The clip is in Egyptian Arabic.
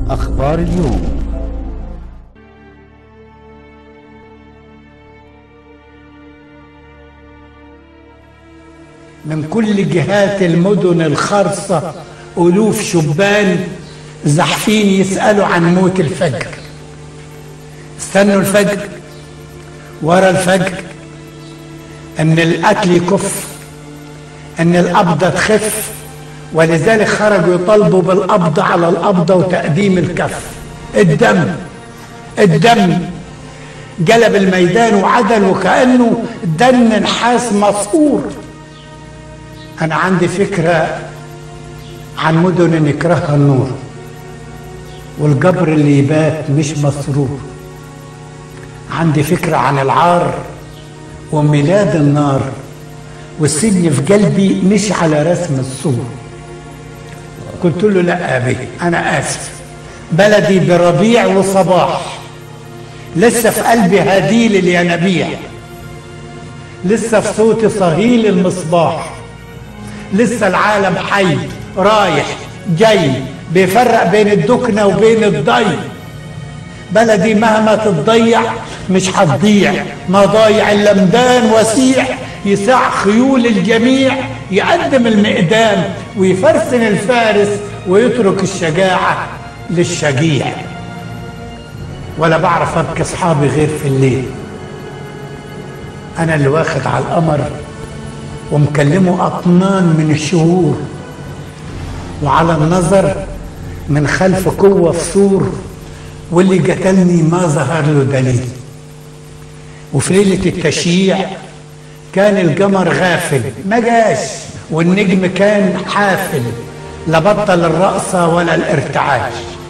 أخبار اليوم من كل جهات المدن الخرصة ألوف شبان زحفين يسألوا عن موت الفجر استنوا الفجر ورا الفجر ان القتل يكف ان القبضة تخف ولذلك خرجوا يطالبوا بالقبض على القبضة وتقديم الكف الدم الدم جلب الميدان وعدل وكأنه دن نحاس مصقور أنا عندي فكرة عن مدن نكرهها النور والجبر اللي يبات مش مسرور عندي فكرة عن العار وميلاد النار والسجن في قلبي مش على رسم الصور قلت له لا أبي أنا آسف بلدي بربيع وصباح لسه في قلبي هديل الينابيع لسه في صوتي صهيل المصباح لسه العالم حي رايح جاي بيفرق بين الدكنة وبين الضي بلدي مهما تتضيع مش هتضيع مضايع اللمدان وسيع يسع خيول الجميع يقدم المقدام ويفرسن الفارس ويترك الشجاعة للشجيع ولا بعرف ابكي اصحابي غير في الليل انا اللي واخد على القمر ومكلمه اطنان من الشهور وعلى النظر من خلف قوة في سور واللي قتلني ما ظهر له دليل وفي ليلة التشييع كان القمر غافل ما جاش والنجم كان حافل لا بطل الرقصة ولا الارتعاش